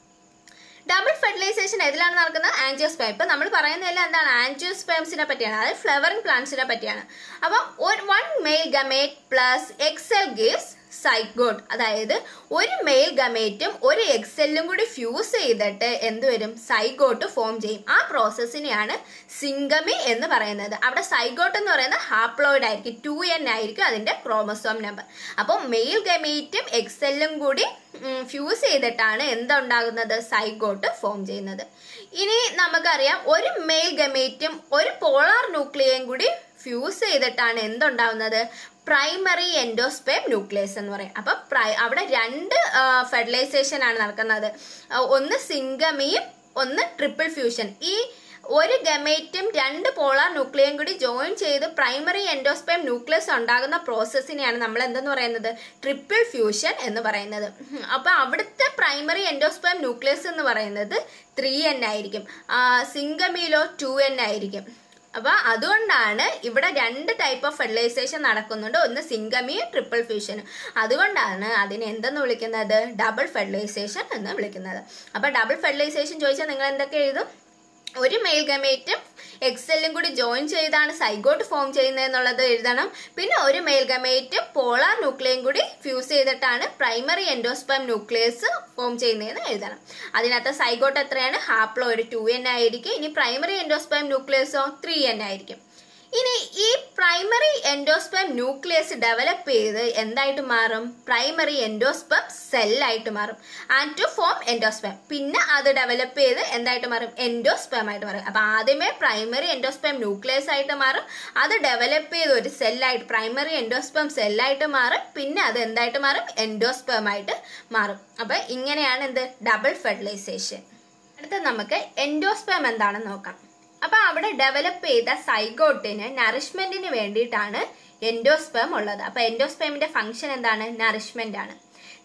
ഡബിൾ ഫെർട്ടിലൈസേഷൻ ഏതിലാണ് നടക്കുന്നത് ആൻജിയോസ്പേം ഇപ്പൊ നമ്മൾ പറയുന്നതെല്ലാം എന്താണ് ആൻജിയോസ്പേംസിനെ പറ്റിയാണ് അതായത് ഫ്ലവറിംഗ് പ്ലാന്റ്സിനെ പറ്റിയാണ് അപ്പം ഒരു one male gamete plus egg cell gives zygote അതായത് ഒരു മെയിൽ ഗമേറ്റും ഒരു എക്സെല്ലും കൂടി ഫ്യൂസ് ചെയ്തിട്ട് എന്തുവരും സൈഗോട്ട് ഫോം ചെയ്യും ആ പ്രോസസ്സിനെയാണ് സിംഗമി എന്ന് പറയുന്നത് അവിടെ സൈഗോട്ട് എന്ന് പറയുന്നത് ഹാപ്ലോയിഡ് ആയിരിക്കും ടു എൻ ആയിരിക്കും അതിന്റെ ക്രോമസോം നമ്പർ അപ്പോൾ മെയിൽ ഗമേറ്റും എക്സെല്ലും കൂടി ഫ്യൂസ് ചെയ്തിട്ടാണ് എന്തുണ്ടാകുന്നത് സൈഗോട്ട് ഫോം ചെയ്യുന്നത് ഇനി നമുക്കറിയാം ഒരു മെയിൽ ഗമേറ്റും ഒരു പോളാർ ന്യൂക്ലിയയും കൂടി ഫ്യൂസ് ചെയ്തിട്ടാണ് എന്തുണ്ടാവുന്നത് പ്രൈമറി എൻഡോസ്പേം ന്യൂക്ലിയസ് എന്ന് പറയും അപ്പൊ പ്രൈ അവിടെ രണ്ട് ഫെർട്ടിലൈസേഷൻ ആണ് നടക്കുന്നത് ആ, ഒന്ന് സിംഗമിയും ഒന്ന് ട്രിപ്പിൾ ഫ്യൂഷൻ ഈ ഒരു ഗമേറ്റും രണ്ട് പോളാർ ന്യൂക്ലിയം കൂടി ജോയിൻ ചെയ്ത് പ്രൈമറി എൻഡോസ്പേം ന്യൂക്ലിയസ് ഉണ്ടാകുന്ന പ്രോസസ്സിനെയാണ് നമ്മൾ എന്തെന്ന് പറയുന്നത് ട്രിപ്പിൾ ഫ്യൂഷൻ എന്ന് പറയുന്നത് ഉം, അപ്പൊ അവിടുത്തെ പ്രൈമറി എൻഡോസ്പേം ന്യൂക്ലിയസ് എന്ന് പറയുന്നത് ത്രീ എൻ ആയിരിക്കും സിംഗമിയിലോ ടു എൻ ആയിരിക്കും അപ്പൊ അതുകൊണ്ടാണ് ഇവിടെ രണ്ട് ടൈപ്പ് ഓഫ് ഫെർട്ടിലൈസേഷൻ നടക്കുന്നുണ്ട് ഒന്ന് സിംഗമിയും ട്രിപ്പിൾ ഫ്യൂഷനും അതുകൊണ്ടാണ് അതിനെ എന്തെന്ന് വിളിക്കുന്നത് ഡബിൾ ഫെർട്ടിലൈസേഷൻ എന്ന് വിളിക്കുന്നത് അപ്പൊ ഡബിൾ ഫെർട്ടിലൈസേഷൻ ചോദിച്ചാൽ നിങ്ങൾ എന്തൊക്കെ എഴുതും ഒരു മെയിൽ ഗമേറ്റും എക്സെല്ലും കൂടി ജോയിൻ ചെയ്താണ് സൈഗോട്ട് ഫോം ചെയ്യുന്നത് എന്നുള്ളത് എഴുതണം പിന്നെ ഒരു മെയിൽ ഗമേറ്റും പോളാർ ന്യൂക്ലിയം കൂടി ഫ്യൂസ് ചെയ്തിട്ടാണ് പ്രൈമറി എൻഡോസ്പം ന്യൂക്ലിയസ് ഫോം ചെയ്യുന്നതെന്ന് എഴുതണം അതിനകത്ത് സൈഗോട്ട് എത്രയാണ് ഹാപ്ലോ ഒരു ടു എൻ ആയിരിക്കും ഇനി പ്രൈമറി എൻഡോസ്പം ന്യൂക്ലിയസോ ത്രീ എൻ ആയിരിക്കും ഇനി ഈ പ്രൈമറി എൻഡോസ്പം ന്യൂക്ലിയസ് ഡെവലപ്പ് ചെയ്ത് എന്തായിട്ട് മാറും പ്രൈമറി എൻഡോസ്പം സെല്ലായിട്ട് മാറും ആൻഡ് ടു ഫോം എൻഡോസ്പം പിന്നെ അത് ഡെവലപ്പ് ചെയ്ത് എന്തായിട്ട് മാറും എൻഡോസ്പം ആയിട്ട് മാറും അപ്പൊ ആദ്യമേ പ്രൈമറി എൻഡോസ്പം ന്യൂക്ലിയസ് ആയിട്ട് മാറും അത് ഡെവലപ്പ് ചെയ്ത് ഒരു സെല്ലായിട്ട് പ്രൈമറി എൻഡോസ്പം സെല്ലായിട്ട് മാറും പിന്നെ അത് എന്തായിട്ട് മാറും എൻഡോസ്പം ആയിട്ട് മാറും അപ്പൊ ഇങ്ങനെയാണ് എന്ത് ഡബിൾ ഫെർട്ടിലൈസേഷൻ അടുത്ത നമുക്ക് എൻഡോസ്പം എന്താണെന്ന് നോക്കാം അപ്പൊ അവിടെ ഡെവലപ്പ് ചെയ്ത സൈഗോട്ടിന് നറിഷ്മെന്റിന് വേണ്ടിയിട്ടാണ് എൻഡോസ്പേം ഉള്ളത് അപ്പൊ എൻഡോസ്പേമിന്റെ ഫംഗ്ഷൻ എന്താണ് നറിഷ്മെന്റ് ആണ്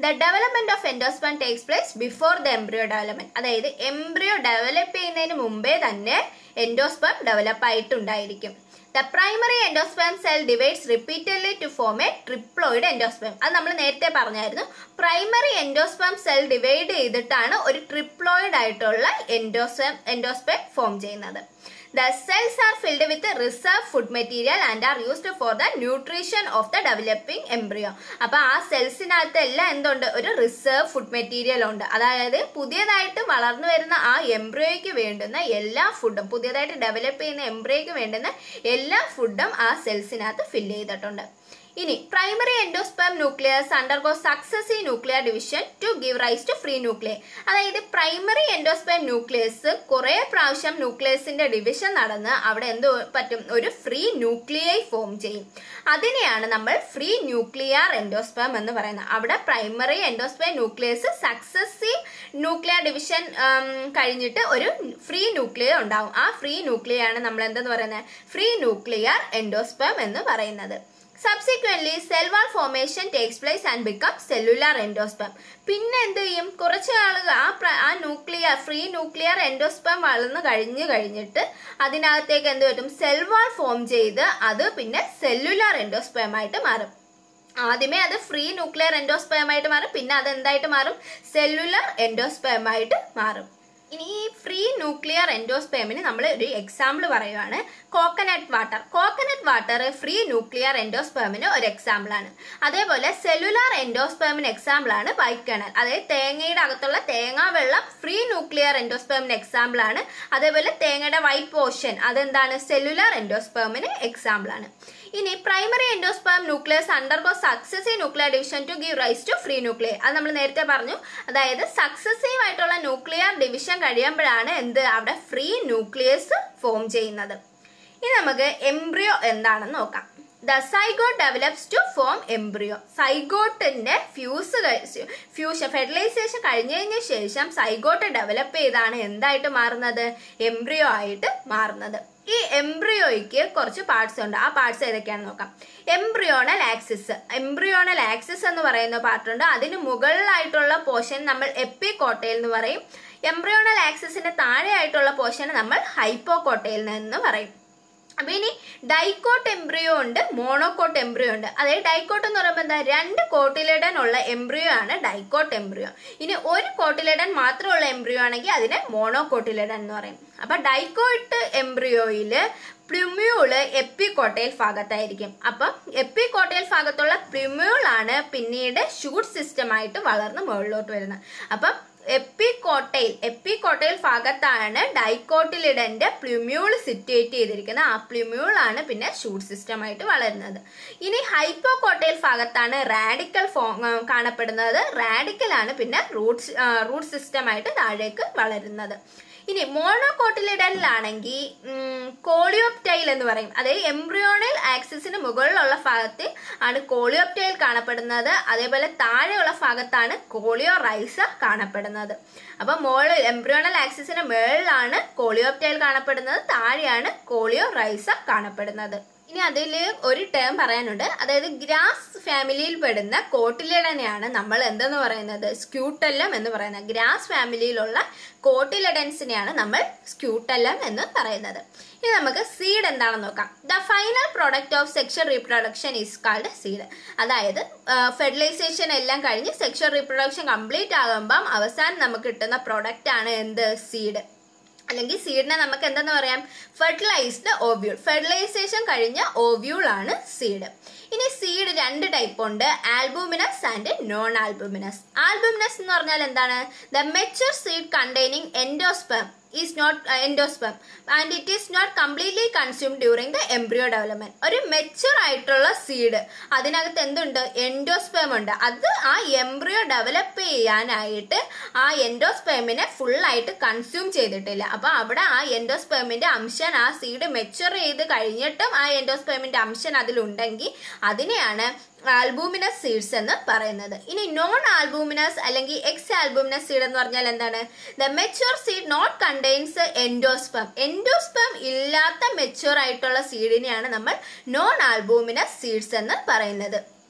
the development of endosperm takes place before the embryo development അതായത് എംബ്രിയോ ഡെവലപ്പ് ചെയ്യുന്നതിന് മുമ്പേ തന്നെ എൻഡോസ്പേം ഡെവലപ്പ് ആയിട്ടുണ്ടായിരിക്കും the primary endosperm cell divides repeatedly to form a triploid endosperm അത് നമ്മൾ നേരത്തെ പറഞ്ഞായിരുന്നു പ്രൈമറി എൻഡോസ്പേം സെൽ ഡിവൈഡ് ചെയ്തിട്ടാണ് ഒരു ട്രിപ്ലോയിഡ് ആയിട്ടുള്ള എൻഡോസ്പേം എൻഡോസ്പേം ഫോം ചെയ്യുന്നത് the cells are filled with reserve food material and are used for the nutrition of the developing embryo അപ്പൊ ആ സെൽസിനകത്ത് എല്ലാം എന്തുണ്ട് ഒരു റിസർവ് ഫുഡ് മെറ്റീരിയൽ ഉണ്ട് അതായത് പുതിയതായിട്ട് വളർന്നു വരുന്ന ആ എംബ്രിയോയ്ക്ക് വേണ്ടുന്ന എല്ലാ ഫുഡും പുതിയതായിട്ട് ഡെവലപ്പ് ചെയ്യുന്ന എംബ്രിയോയ്ക്ക് വേണ്ടുന്ന എല്ലാ ഫുഡും ആ സെൽസിനകത്ത് ഫില്ല് ചെയ്തിട്ടുണ്ട് ഇനി primary endosperm nucleus undergo successive nuclear division to give rise to free nuclear അതായത് പ്രൈമറി എൻഡോസ്പേം ന്യൂക്ലിയസ് കുറെ പ്രാവശ്യം ന്യൂക്ലിയസിന്റെ ഡിവിഷൻ നടന്ന് അവിടെ എന്ത് പറ്റും ഒരു ഫ്രീ ന്യൂക്ലിയൈ ഫോം ചെയ്യും അതിനെയാണ് നമ്മൾ ഫ്രീ ന്യൂക്ലിയർ എൻഡോസ്പേം എന്ന് പറയുന്നത് അവിടെ primary endosperm nucleus successive nuclear division കഴിഞ്ഞിട്ട് ഒരു ഫ്രീ ന്യൂക്ലിയർ ഉണ്ടാവും ആ ഫ്രീ ന്യൂക്ലിയർ ആണ് നമ്മൾ എന്തെന്ന് പറയുന്നത് ഫ്രീ ന്യൂക്ലിയർ എൻഡോസ്പേം എന്ന് പറയുന്നത് subsequently cell wall formation takes place and become cellular endosperm പിന്നെ എന്ത് ചെയ്യും കുറച്ച് ആളുകൾ ആ പ്ര- ആ ന്യൂക്ലിയർ ഫ്രീ ന്യൂക്ലിയർ എൻഡോസ്പം വളർന്നു കഴിഞ്ഞു കഴിഞ്ഞിട്ട് അതിനകത്തേക്ക് എന്ത് പറ്റും സെൽ വാൾ ഫോം ചെയ്ത് അത് പിന്നെ സെല്ലുലാർ എൻഡോസ്പമായിട്ട് മാറും ആദ്യമേ അത് ഫ്രീ ന്യൂക്ലിയർ എൻഡോസ്പയമായിട്ട് മാറും പിന്നെ അത് എന്തായിട്ട് മാറും സെല്ലുലാർ എൻഡോസ്പയമായിട്ട് മാറും ഇനി ഈ ഫ്രീ ന്യൂക്ലിയർ എൻഡോസ്പേമിന് നമ്മൾ ഒരു എക്സാമ്പിൾ പറയുവാണ് coconut water coconut water free nuclear എൻഡോസ്പേമിന് ഒരു എക്സാമ്പിൾ ആണ് അതേപോലെ സെല്ലുലാർ എൻഡോസ്പേമിന് എക്സാമ്പിൾ ആണ് ബൈക്കണൽ അതായത് തേങ്ങയുടെ അകത്തുള്ള തേങ്ങാ വെള്ളം ഫ്രീ ന്യൂക്ലിയർ എൻഡോസ്പേമിന് എക്സാമ്പിൾ ആണ് അതേപോലെ തേങ്ങയുടെ വൈറ്റ് പോർഷൻ അതെന്താണ് സെല്ലുലാർ എൻഡോസ്പേമിന് എക്സാമ്പിൾ ആണ് ഇനി primary endosperm nucleus undergo successive nuclear division to give rise to free nuclear അത് നമ്മൾ നേരത്തെ പറഞ്ഞു അതായത് സക്സസീവ് ആയിട്ടുള്ള ന്യൂക്ലിയർ ഡിവിഷൻ കഴിയുമ്പോഴാണ് എന്ത് അവിടെ ഫ്രീ ന്യൂക്ലിയസ് ഫോം ചെയ്യുന്നത് ഇനി നമുക്ക് എംബ്രിയോ എന്താണെന്ന് നോക്കാം the zygote develops to form embryo സൈഗോട്ടിന്റെ ഫ്യൂസ് ഫ്യൂഷൻ ഫെർട്ടിലൈസേഷൻ കഴിഞ്ഞതിന് ശേഷം സൈഗോട്ട് ഡെവലപ്പ് ചെയ്താണ് എന്തായിട്ട് മാറുന്നത് എംബ്രിയോ ആയിട്ട് മാറുന്നത് ഈ എംബ്രിയോയ്ക്ക് കുറച്ച് പാർട്സ് ഉണ്ട് ആ പാർട്സ് ഏതൊക്കെയാണെന്ന് നോക്കാം എംബ്രിയോണൽ ആക്സിസ് എംബ്രിയോണൽ ആക്സിസ് എന്ന് പറയുന്ന പാർട്ടുണ്ട് അതിന് മുകളിലായിട്ടുള്ള പോർഷൻ നമ്മൾ എപ്പികോട്ടയിൽ എന്ന് പറയും എംബ്രിയോണൽ ആക്സിസിന്റെ താഴെയായിട്ടുള്ള പോർഷൻ നമ്മൾ ഹൈപ്പോകോട്ടയിൽ നിന്ന് പറയും അപ്പൊ ഇനി ഡൈക്കോട്ട് എംബ്രിയോ ഉണ്ട് മോണോകോട്ട് എംബ്രിയോ ഉണ്ട് അതായത് ഡൈക്കോട്ട് എന്ന് പറയുമ്പോൾ എന്താ രണ്ട് കോട്ടിലിടൻ ഉള്ള എംബ്രിയോ ആണ് ഡൈക്കോട്ട് എംബ്രിയോ ഇനി ഒരു കോട്ടിലിടൻ മാത്രമുള്ള എംബ്രിയോ ആണെങ്കിൽ അതിനെ മോണോകോട്ടിലിടൻ എന്ന് പറയും അപ്പൊ ഡൈക്കോട്ട് എംബ്രിയോയില് പ്ലുമ്യൂള് എപ്പികോട്ടയിൽ ഭാഗത്തായിരിക്കും അപ്പം എപ്പികോട്ടയിൽ ഭാഗത്തുള്ള പ്ലുമ്യൂൾ ആണ് പിന്നീട് ഷൂട്ട് സിസ്റ്റം ആയിട്ട് വളർന്ന് മുകളിലോട്ട് വരുന്നത് അപ്പം എപ്പികോട്ടയിൽ എപ്പികോട്ടയിൽ ഭാഗത്താണ് ഡൈക്കോട്ടിലിഡന്റെ പ്ലുമ്യൂൾ സിറ്റുവേറ്റ് ചെയ്തിരിക്കുന്നത് ആ പ്ലുമ്യൂൾ ആണ് പിന്നെ ഷൂട്ട് സിസ്റ്റം ആയിട്ട് വളരുന്നത് ഇനി ഹൈപ്പോകോട്ടയിൽ ഭാഗത്താണ് റാഡിക്കൽ ഫോ കാണപ്പെടുന്നത് റാഡിക്കൽ ആണ് പിന്നെ റൂട്ട് റൂട്ട് സിസ്റ്റം ആയിട്ട് താഴേക്ക് വളരുന്നത് ഇനി മോണോകോട്ടിലിഡനിലാണെങ്കിൽ കോളിയോപ്റ്റൈൽ എന്ന് പറയും അതായത് എംബ്രിയോണൽ ആക്സിസിന് മുകളിലുള്ള ഭാഗത്ത് ആണ് കോളിയോപ്റ്റൈൽ കാണപ്പെടുന്നത് അതേപോലെ താഴെയുള്ള ഭാഗത്താണ് കോളിയോ റൈസ കാണപ്പെടുന്നത് അപ്പൊ മോളിൽ എംബ്രിയോണൽ ആക്സിസിന് മുകളിലാണ് കോളിയോപ്റ്റൈൽ കാണപ്പെടുന്നത് താഴെയാണ് കോളിയോ റൈസ കാണപ്പെടുന്നത് ഇനി അതിൽ ഒരു ടേം പറയാനുണ്ട് അതായത് ഗ്രാസ് ഫാമിലിയിൽ പെടുന്ന കോട്ടിലിടനെയാണ് നമ്മൾ എന്തെന്ന് പറയുന്നത് സ്ക്യൂട്ടല്ലം എന്ന് പറയുന്നത് ഗ്രാസ് ഫാമിലിയിലുള്ള കോട്ടിലിഡൻസിനെയാണ് നമ്മൾ സ്ക്യൂട്ടല്ലം എന്ന് പറയുന്നത് ഇനി നമുക്ക് സീഡ് എന്താണെന്ന് നോക്കാം the final product of sexual reproduction is called seed അതായത് ഫെർട്ടിലൈസേഷൻ എല്ലാം കഴിഞ്ഞ് സെക്ഷൽ റീപ്രൊഡക്ഷൻ കംപ്ലീറ്റ് ആകുമ്പം അവസാനം നമുക്ക് കിട്ടുന്ന പ്രൊഡക്റ്റ് ആണ് എന്ത് സീഡ് അല്ലെങ്കിൽ സീഡിനെ നമുക്ക് എന്തെന്ന് പറയാം ഫെർട്ടിലൈസ്ഡ് ഓവ്യൂൾ ഫെർട്ടിലൈസേഷൻ കഴിഞ്ഞ ഓവ്യൂൾ ആണ് സീഡ് ഇനി സീഡ് രണ്ട് ടൈപ്പ് ഉണ്ട് albuminous and non albuminous albuminous എന്ന് പറഞ്ഞാൽ എന്താണ് the mature seed containing endosperm is not endosperm and it is not completely consume during the embryo development ഒരു മെച്ചർ ആയിട്ടുള്ള സീഡ് അതിനകത്ത് എന്തുണ്ട് എൻഡോസ്പെം ഉണ്ട് അത് ആ എംബ്രിയോ ഡെവലപ്പ് ചെയ്യാനായിട്ട് ആ എൻഡോസ്പെമിനെ ഫുൾ ആയിട്ട് കൺസ്യൂം ചെയ്തിട്ടില്ല അപ്പൊ അവിടെ ആ എൻഡോസ്പെമിന്റെ അംശം ആ സീഡ് മെച്ചുർ ചെയ്ത് കഴിഞ്ഞിട്ടും ആ എൻഡോസ്പെമിന്റെ അംശം അതിലുണ്ടെങ്കിൽ അതിനെയാണ് ആൽബൂമിനസ് സീഡ്സ് എന്ന് പറയുന്നത് ഇനി നോൺ ആൽബൂമിനസ് അല്ലെങ്കിൽ എക്സ് ആൽബൂമിനസ് സീഡ് എന്ന് പറഞ്ഞാൽ എന്താണ് the mature seed not contains endosperm endosperm ഇല്ലാത്ത മെച്ചുവർ ആയിട്ടുള്ള സീഡിനെയാണ് നമ്മൾ നോൺ ആൽബൂമിനസ് സീഡ്സ് എന്ന് പറയുന്നത്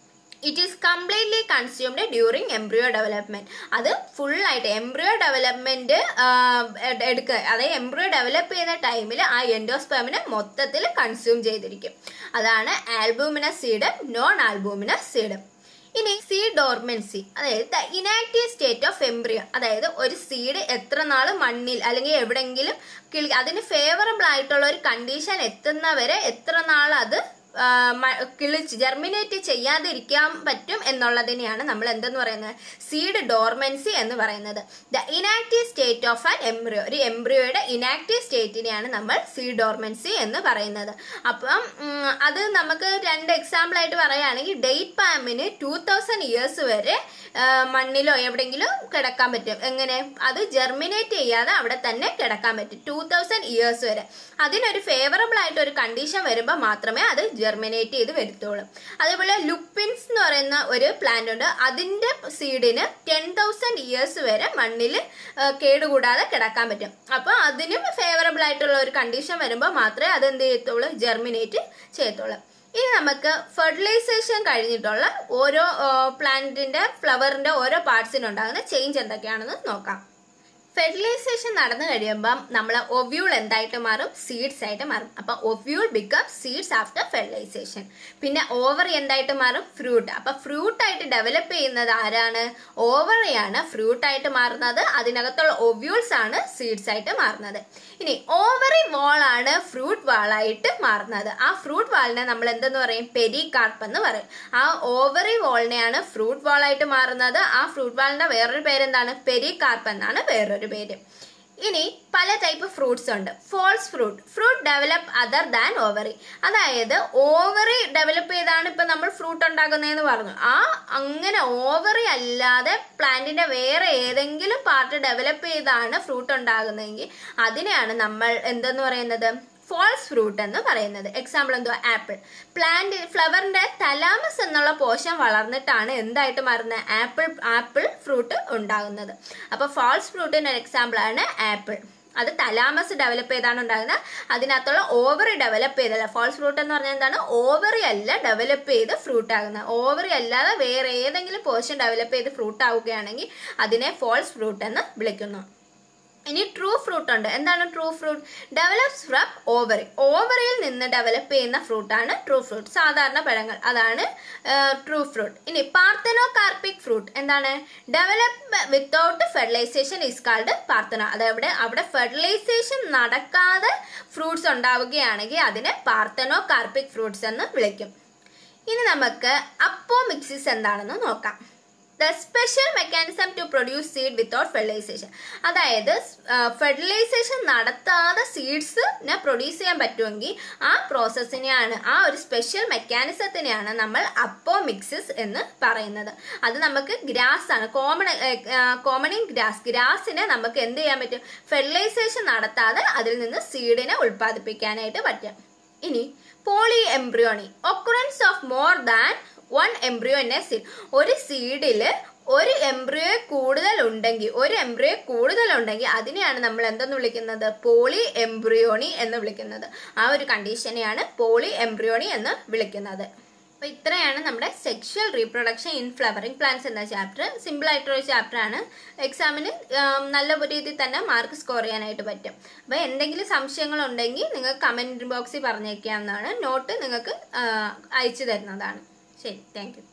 it is completely consumed during embryo development അത് ഫുള്ളായിട്ട് എംബ്രിയോ ഡെവലപ്മെന്റ് എടുക്കുക അതായത് എംബ്രിയോ ഡെവലപ്പ് ചെയ്യുന്ന ടൈമിൽ ആ എൻഡോസ്പെമിനെ മൊത്തത്തിൽ കൺസ്യൂം ചെയ്തിരിക്കും അതാണ് ആൽബൂമിനസ് സീഡം നോൺ ആൽബൂമിനസ് സീഡം ഇനി സീഡ് ഡോർമെൻസി അതായത് the inactive state of embryo അതായത് ഒരു സീഡ് എത്ര നാൾ മണ്ണിൽ അല്ലെങ്കിൽ എവിടെങ്കിലും കിളി അതിന് ഫേവറബിൾ ആയിട്ടുള്ള ഒരു കണ്ടീഷൻ എത്തുന്നവരെ എത്ര നാൾ അത് ആ, മ- കിളിച്ച് ജെർമിനേറ്റ് ചെയ്യാതിരിക്കാൻ പറ്റും എന്നുള്ളതിനെയാണ് നമ്മൾ എന്തെന്ന് പറയുന്നത് സീഡ് ഡോർമെൻസി എന്ന് പറയുന്നത് the inactive state of an embryo ഒരു എംബ്രിയോയുടെ ഇനാക്റ്റീവ് സ്റ്റേറ്റിനെയാണ് നമ്മൾ സീഡ് ഡോർമെൻസി എന്ന് പറയുന്നത് അപ്പം ഉം, അത് നമുക്ക് രണ്ട് എക്സാമ്പിൾ ആയിട്ട് പറയുകയാണെങ്കിൽ ഡേറ്റ് പാമിന് ടൂ തൗസൻഡ് ഇയേഴ്സ് വരെ ആ, മണ്ണിലോ എവിടെയെങ്കിലും കിടക്കാൻ പറ്റും എങ്ങനെ അത് ജെർമിനേറ്റ് ചെയ്യാതെ അവിടെ തന്നെ കിടക്കാൻ പറ്റും ടൂ തൗസൻഡ് ഇയേഴ്സ് വരെ അതിനൊരു ഫേവറബിൾ ആയിട്ട് ഒരു കണ്ടീഷൻ വരുമ്പോൾ മാത്രമേ അത് ജെർമിനേറ്റ് ചെയ്ത് വരുത്തുള്ളൂ അതേപോലെ ലുപ്പിൻസ് എന്ന് പറയുന്ന ഒരു പ്ലാന്റ് ഉണ്ട് അതിന്റെ സീഡിന് ടെൻ തൗസൻഡ് ഇയേഴ്സ് വരെ മണ്ണിൽ കേടുകൂടാതെ കിടക്കാൻ പറ്റും അപ്പോൾ അതിനും ഫേവറബിൾ ആയിട്ടുള്ള ഒരു കണ്ടീഷൻ വരുമ്പോൾ മാത്രമേ അത് എന്ത് ചെയ്യത്തുള്ളൂ ജെർമിനേറ്റ് ചെയ്യത്തുള്ളൂ ഇനി നമുക്ക് ഫെർട്ടിലൈസേഷൻ കഴിഞ്ഞിട്ടുള്ള ഓരോ പ്ലാന്റിന്റെ ഫ്ലവറിന്റെ ഓരോ പാർട്സിനുണ്ടാകുന്ന ചേഞ്ച് എന്തൊക്കെയാണെന്ന് നോക്കാം ഫെർട്ടിലൈസേഷൻ നടന്നു കഴിയുമ്പം നമ്മൾ ഒവ്യൂൾ എന്തായിട്ട് മാറും സീഡ്സ് ആയിട്ട് മാറും അപ്പൊ ovule become seeds after fertilisation പിന്നെ ഓവറി എന്തായിട്ട് മാറും ഫ്രൂട്ട് അപ്പൊ ഫ്രൂട്ട് ആയിട്ട് ഡെവലപ്പ് ചെയ്യുന്നത് ആരാണ് ഓവറിയാണ് ഫ്രൂട്ട് ആയിട്ട് മാറുന്നത് അതിനകത്തുള്ള ഒവ്യൂൾസ് ആണ് സീഡ്സ് ആയിട്ട് മാറുന്നത് ഇനി ഓവറി വാൾ ആണ് ഫ്രൂട്ട് വാളായിട്ട് മാറുന്നത് ആ ഫ്രൂട്ട് വാളിനെ നമ്മൾ എന്തെന്ന് പറയും പെരികാർപ്പ് എന്ന് പറയും ആ ഓവറി വാളിനെയാണ് ഫ്രൂട്ട് വാളായിട്ട് മാറുന്നത് ആ ഫ്രൂട്ട് വാളിന്റെ വേറൊരു പേരെന്താണ് പെരികാർപ്പ് എന്നാണ് വേറൊരു പേര് ഇനി പല ടൈപ്പ് ഫ്രൂട്ട്സ് ഉണ്ട് false fruit fruit develop other than ovary അതായത് ഓവറി ഡെവലപ്പ് ചെയ്താണ് ഇപ്പൊ നമ്മൾ ഫ്രൂട്ട് ഉണ്ടാക്കുന്നതെന്ന് പറഞ്ഞു ആ അങ്ങനെ ഓവറി അല്ലാതെ പ്ലാന്റിന്റെ വേറെ ഏതെങ്കിലും പാർട്ട് ഡെവലപ്പ് ചെയ്താണ് ഫ്രൂട്ട് ഉണ്ടാകുന്നതെങ്കിൽ അതിനെയാണ് നമ്മൾ എന്തെന്ന് പറയുന്നത് ഫോൾസ് ഫ്രൂട്ട് എന്ന് പറയുന്നത് എക്സാമ്പിൾ എന്തുവാ ആപ്പിൾ പ്ലാന്റ് ഫ്ലവറിന്റെ തലാമസ് എന്നുള്ള പോഷൻ വളർന്നിട്ടാണ് എന്തായിട്ട് മാറുന്നത് ആപ്പിൾ ആപ്പിൾ ഫ്രൂട്ട് ഉണ്ടാകുന്നത് അപ്പൊ ഫാൾസ് ഫ്രൂട്ടിന് ഒരു എക്സാമ്പിൾ ആണ് ആപ്പിൾ അത് തലാമസ് ഡെവലപ്പ് ചെയ്താണ് ഉണ്ടാകുന്നത് അതിനകത്തുള്ള ഓവറി ഡെവലപ്പ് ചെയ്തല്ല ഫാൾസ് ഫ്രൂട്ട് എന്ന് പറഞ്ഞാൽ എന്താണ് ഓവറി അല്ല ഡെവലപ്പ് ചെയ്ത് ഫ്രൂട്ട് ആകുന്നത് ഓവറി അല്ലാതെ വേറെ ഏതെങ്കിലും പോർഷൻ ഡെവലപ്പ് ചെയ്ത് ഫ്രൂട്ട് ആവുകയാണെങ്കിൽ അതിനെ ഫോൾസ് ഫ്രൂട്ട് എന്ന് വിളിക്കുന്നു ഇനി ട്രൂ ഫ്രൂട്ട് ഉണ്ട് എന്താണ് true fruit develops from ovary ഓവറിയിൽ നിന്ന് ഡെവലപ്പ് ചെയ്യുന്ന ഫ്രൂട്ടാണ് ട്രൂ ഫ്രൂട്ട് സാധാരണ പഴങ്ങൾ അതാണ് ട്രൂ ഫ്രൂട്ട് ഇനി പാർത്തനോ കാർപ്പിക് ഫ്രൂട്ട് എന്താണ് develop without fertilisation is called പാർത്തനോ അതെവിടെ അവിടെ ഫെർട്ടിലൈസേഷൻ നടക്കാതെ ഫ്രൂട്ട്സ് ഉണ്ടാവുകയാണെങ്കിൽ അതിനെ പാർത്തനോ കാർപ്പിക് ഫ്രൂട്ട്സ് എന്ന് വിളിക്കും ഇനി നമുക്ക് അപ്പോ മിക്സിസ് എന്താണെന്ന് നോക്കാം the special mechanism to produce seed without fertilisation അതായത് ഫെർട്ടിലൈസേഷൻ നടത്താതെ സീഡ്സിനെ പ്രൊഡ്യൂസ് ചെയ്യാൻ പറ്റുമെങ്കിൽ ആ പ്രോസസ്സിനെയാണ് ആ ഒരു സ്പെഷ്യൽ മെക്കാനിസത്തിനെയാണ് നമ്മൾ അപ്പോ മിക്സിസ് എന്ന് പറയുന്നത് അത് നമുക്ക് ഗ്രാസ് ആണ് കോമൺ കോമണിങ് ഗ്രാസ് ഗ്രാസിനെ നമുക്ക് എന്ത് ചെയ്യാൻ പറ്റും ഫെർട്ടിലൈസേഷൻ നടത്താതെ അതിൽ നിന്ന് സീഡിനെ ഉൽപ്പാദിപ്പിക്കാനായിട്ട് പറ്റും ഇനി polyembryony occurrence of more than one embryo എന്നെ സീഡ് ഒരു സീഡില് ഒരു എംബ്രിയോ കൂടുതൽ ഉണ്ടെങ്കിൽ ഒരു എംബ്രിയോ കൂടുതൽ ഉണ്ടെങ്കിൽ അതിനെയാണ് നമ്മൾ എന്തെന്ന് വിളിക്കുന്നത് പോളി എംബ്രിയോണി എന്ന് വിളിക്കുന്നത് ആ ഒരു കണ്ടീഷനെയാണ് പോളി എംബ്രിയോണി എന്ന് വിളിക്കുന്നത് അപ്പൊ ഇത്രയാണ് നമ്മുടെ sexual reproduction in flowering plants എന്ന ചാപ്റ്റർ സിമ്പിൾ ആയിട്ടുള്ള ഒരു ചാപ്റ്റർ ആണ് എക്സാമിന് നല്ല രീതിയിൽ തന്നെ മാർക്ക് സ്കോർ ചെയ്യാനായിട്ട് പറ്റും അപ്പോൾ എന്തെങ്കിലും സംശയങ്ങൾ ഉണ്ടെങ്കിൽ നിങ്ങൾക്ക് കമൻറ്റ് ബോക്സിൽ പറഞ്ഞേക്കാവുന്നതാണ് നോട്ട് നിങ്ങൾക്ക് അയച്ചു തരുന്നതാണ് ശരി താങ്ക് യു